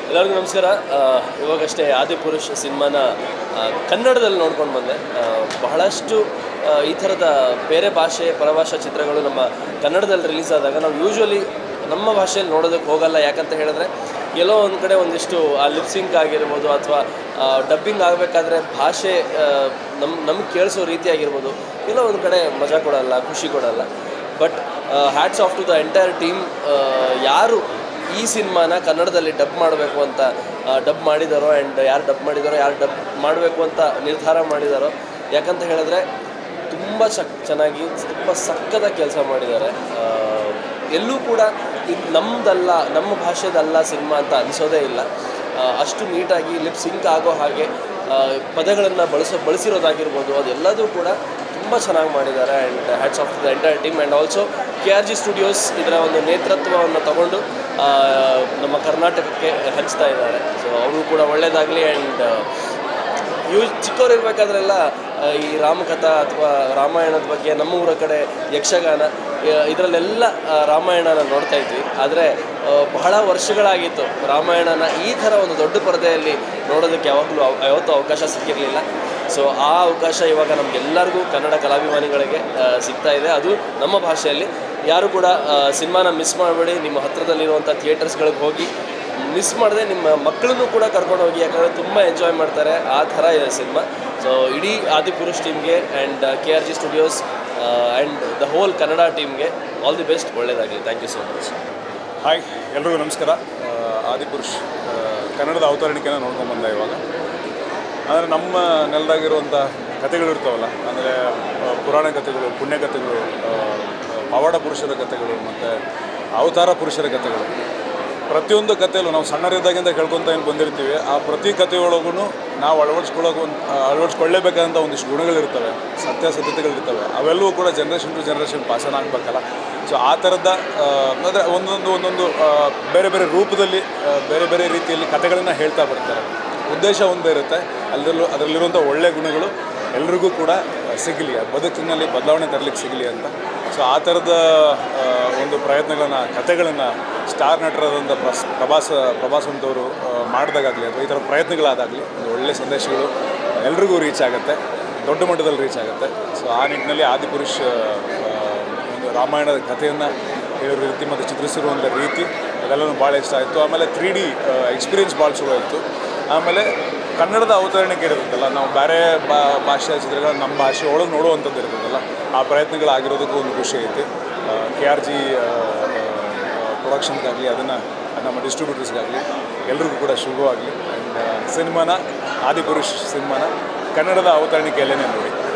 ಎಲ್ಲರಿಗೂ ನಮಸ್ಕಾರ ಆ, ಇವಾಗಷ್ಟೇ ಆದಿಪುರುಷ್ ಸಿನಿಮಾನ ಆ, ಕನ್ನಡದಲ್ಲಿ ನೋಡ್ಕೊಂಡು ಬಂದೆ ಆ, ಬಹಳಷ್ಟು ಆ, ಈ ಥರದ ಬೇರೆ ಭಾಷೆ ಪರಭಾಷಾ ಚಿತ್ರಗಳು ನಮ್ಮ ಕನ್ನಡದಲ್ಲಿ ರಿಲೀಸ್ ಆದಾಗ ನಾವು ಯೂಶ್ವಲಿ ನಮ್ಮ ಭಾಷೆಯಲ್ಲಿ ನೋಡೋದಕ್ಕೆ ಹೋಗಲ್ಲ ಯಾಕಂತ ಹೇಳಿದ್ರೆ ಎಲ್ಲೋ ಒಂದು ಕಡೆ ಒಂದಿಷ್ಟು ಆ ಲಿಪ್ಸಿಂಕ್ ಆಗಿರ್ಬೋದು ಅಥವಾ ಡಬ್ಬಿಂಗ್ ಆಗಬೇಕಾದ್ರೆ ಭಾಷೆ ನಮ್ಮ ನಮ್ಗೆ ಕೇಳಿಸೋ ರೀತಿ ಆಗಿರ್ಬೋದು ಎಲ್ಲೋ ಒಂದು ಕಡೆ ಮಜಾ ಕೊಡಲ್ಲ ಖುಷಿ ಕೊಡಲ್ಲ but hats off to the entire team ಯಾರು ಈ ಸಿನಿಮಾನ ಕನ್ನಡದಲ್ಲಿ ಡಬ್ ಮಾಡಬೇಕು ಅಂತ ಡಬ್ ಮಾಡಿದಾರೋ ಆ್ಯಂಡ್ ಯಾರು ಡಬ್ ಮಾಡಿದಾರೋ ಯಾರು ಡಬ್ ಮಾಡಬೇಕು ಅಂತ ನಿರ್ಧಾರ ಮಾಡಿದಾರೋ ಯಾಕಂತ ಹೇಳಿದ್ರೆ ತುಂಬ ಚಕ್ ಚೆನ್ನಾಗಿ ತುಂಬ ಸಕ್ಕದ ಕೆಲಸ ಮಾಡಿದ್ದಾರೆ ಆ, ಎಲ್ಲೂ ಕೂಡ ಇದು ನಮ್ಮದಲ್ಲ ನಮ್ಮ ಭಾಷೆದಲ್ಲ ಸಿನಿಮಾ ಅಂತ ಅನಿಸೋದೇ ಇಲ್ಲ ಆ, ಅಷ್ಟು ನೀಟಾಗಿ ಲಿಪ್ ಸಿಂಕ್ ಆಗೋ ಹಾಗೆ ಪದಗಳನ್ನು ಬಳಸೋ ಬಳಸಿರೋದಾಗಿರ್ಬೋದು ಅದೆಲ್ಲದೂ ಕೂಡ ತುಂಬ ಚೆನ್ನಾಗಿ ಮಾಡಿದ್ದಾರೆ and hats off the entire team and also K R G studios ಇದರ ಒಂದು ನೇತೃತ್ವವನ್ನು ತಗೊಂಡು ಆ, ನಮ್ಮ ಕರ್ನಾಟಕಕ್ಕೆ ಹಂಚ್ತಾ ಇದ್ದಾರೆ ಸೊ ಅವರು ಕೂಡ ಒಳ್ಳೆಯದಾಗಲಿ ಆ್ಯಂಡ್ ಯೂ ಚಿಕ್ಕವರಿರ್ಬೇಕಾದ್ರೆಲ್ಲ ಆ, ಈ ರಾಮಕಥಾ ಅಥವಾ ರಾಮಾಯಣದ ಬಗ್ಗೆ ನಮ್ಮ ಊರ ಕಡೆ ಯಕ್ಷಗಾನ ಇದರಲ್ಲೆಲ್ಲ ರಾಮಾಯಣನ ನೋಡ್ತಾ ಇದ್ವಿ ಆದರೆ ಬಹಳ ವರ್ಷಗಳಾಗಿತ್ತು ರಾಮಾಯಣನ ಈ ಥರ ಒಂದು ದೊಡ್ಡ ಪರದೆಯಲ್ಲಿ ನೋಡೋದಕ್ಕೆ ಯಾವಾಗಲೂ ಅವ- ಯಾವತ್ತೂ ಅವಕಾಶ ಸಿಕ್ಕಿರಲಿಲ್ಲ ಸೊ ಆ ಅವಕಾಶ ಇವಾಗ ನಮಗೆಲ್ಲರಿಗೂ ಕನ್ನಡ ಕಲಾಭಿಮಾನಿಗಳಿಗೆ ಆ, ಸಿಗ್ತಾ ಇದೆ ಅದು ನಮ್ಮ ಭಾಷೆಯಲ್ಲಿ ಯಾರು ಕೂಡ ಸಿನಿಮಾನ ಮಿಸ್ ಮಾಡಬೇಡಿ ನಿಮ್ಮ ಹತ್ರದಲ್ಲಿರುವಂಥ ಥಿಯೇಟರ್ಸ್ಗಳಿಗೆ ಹೋಗಿ ಮಿಸ್ ಮಾಡದೆ ನಿಮ್ಮ ಮಕ್ಕಳನ್ನು ಕೂಡ ಕರ್ಕೊಂಡು ಹೋಗಿ ಯಾಕಂದರೆ ತುಂಬ ಎಂಜಾಯ್ ಮಾಡ್ತಾರೆ ಆ ಥರ ಇದೆ ಸಿನಿಮಾ ಸೊ ಇಡೀ ಆದಿಪುರುಷ್ ಟೀಮ್ಗೆ and K R G studios and the whole Kannada ಟೀಮ್ಗೆ ಆಲ್ ದಿ ಬೆಸ್ಟ್ ಒಳ್ಳೆಯದಾಗಲಿ thank you so much hi ಎಲ್ರಿಗೂ ನಮಸ್ಕಾರ ಆ, ಆದಿಪುರುಷ್ ಆ, ಕನ್ನಡದ ಅವತರಣಿಕೆನ ನೋಡ್ಕೊಂಡು ಬಂದ ಇವಾಗ ಅಂದರೆ ನಮ್ಮ ನೆಲದಾಗಿರುವಂಥ ಕಥೆಗಳಿರ್ತಾವಲ್ಲ ಅಂದರೆ ಪುರಾಣ ಕಥೆಗಳು ಪುಣ್ಯ ಕಥೆಗಳು ಆ, ಪವಾಡ ಪುರುಷರ ಕಥೆಗಳು ಮತ್ತು ಅವತಾರ ಪುರುಷರ ಕಥೆಗಳು ಪ್ರತಿಯೊಂದು ಕಥೆಯಲ್ಲೂ ನಾವು ಸಣ್ಣರಿದ್ದಾಗಿಂದ ಕೇಳ್ಕೊತ ಏನು ಬಂದಿರ್ತೀವಿ ಆ ಪ್ರತಿ ಕಥೆಯೊಳಗೂ ನಾವು ಅಳವಡಿಸ್ಕೊಳ್ಳೋಕೆ ಒಂದು ಅಳವಡಿಸ್ಕೊಳ್ಳೇಬೇಕಾದಂಥ ಒಂದಿಷ್ಟು ಗುಣಗಳಿರ್ತವೆ ಸತ್ಯಾಸತ್ಯತೆಗಳಿರ್ತವೆ ಅವೆಲ್ಲವೂ ಕೂಡ ಜನ್ರೇಷನ್ ಟು ಜನ್ರೇಷನ್ ಪಾಸನ ಆಗಬೇಕಲ್ಲ ಸೊ ಆ ಥರದ ಅಂದರೆ ಒಂದೊಂದು ಒಂದೊಂದು ಆ, ಬೇರೆ ಬೇರೆ ರೂಪದಲ್ಲಿ ಆ, ಬೇರೆ ಬೇರೆ ರೀತಿಯಲ್ಲಿ ಕಥೆಗಳನ್ನು ಹೇಳ್ತಾ ಬರ್ತಾರೆ ಉದ್ದೇಶ ಒಂದೇ ಇರುತ್ತೆ ಅದರಲ್ಲೂ ಅದರಲ್ಲಿರುವಂಥ ಒಳ್ಳೆಯ ಗುಣಗಳು ಎಲ್ರಿಗೂ ಕೂಡ ಸಿಗಲಿ ಬದುಕಿನಲ್ಲಿ ಬದಲಾವಣೆ ತರಲಿಕ್ಕೆ ಸಿಗಲಿ ಅಂತ ಸೊ ಆ ಥರದ ಆ, ಒಂದು ಪ್ರಯತ್ನಗಳನ್ನು ಕಥೆಗಳನ್ನು ಸ್ಟಾರ್ ನಟರಾದಂಥ ಪ್ರಸ್ ಪ್ರಭಾಸ ಪ್ರಭಾಸ್ ಅಂತವರು ಮಾಡಿದಾಗಲಿ ಅಥವಾ ಈ ಥರ ಪ್ರಯತ್ನಗಳಾದಾಗಲಿ ಒಂದು ಒಳ್ಳೆಯ ಸಂದೇಶಗಳು ಎಲ್ರಿಗೂ ರೀಚ್ ಆಗುತ್ತೆ ದೊಡ್ಡ ಮಟ್ಟದಲ್ಲಿ ರೀಚ್ ಆಗುತ್ತೆ ಸೊ ಆ ನಿಟ್ಟಿನಲ್ಲಿ ಆದಿಪುರುಷ್ ಆ, ಒಂದು ರಾಮಾಯಣದ ಕಥೆಯನ್ನು ಹೇಳಿರೋ ರೀತಿ ಮತ್ತು ಚಿತ್ರಿಸಿರುವಂಥ ರೀತಿ ಅದೆಲ್ಲನೂ ಭಾಳ ಇಷ್ಟ ಆಯಿತು ಆಮೇಲೆ ತ್ರೀ ಡಿ ಎಕ್ಸ್ಪೀರಿಯನ್ಸ್ ಭಾಳ ಚಲೋ ಇತ್ತು ಆಮೇಲೆ ಕನ್ನಡದ ಅವತರಣಿಕೆ ಇರುತ್ತಲ್ಲ ನಾವು ಬೇರೆ ಬಾ ಭಾಷೆಯ ಚಿತ್ರಗಳು ನಮ್ಮ ಭಾಷೆ ಒಳಗೆ ನೋಡುವಂಥದ್ದು ಇರ್ತದಲ್ಲ ಆ ಪ್ರಯತ್ನಗಳಾಗಿರೋದಕ್ಕೂ ಒಂದು ಖುಷಿ ಐತಿ ಕೆ ಆರ್ ಜಿ ಪ್ರೊಡಕ್ಷನ್ಗಾಗಲಿ ಅದನ್ನು ನಮ್ಮ ಡಿಸ್ಟ್ರಿಬ್ಯೂಟರ್ಸ್ಗಾಗಲಿ ಎಲ್ರಿಗೂ ಕೂಡ ಶುಭವಾಗಲಿ ಆ್ಯಂಡ್ ಸಿನಿಮಾನ ಆದಿಪುರುಷ್ ಸಿನಿಮಾನ ಕನ್ನಡದ ಅವತರಣಿಕೆಯಲ್ಲೇ ನೋಡಿ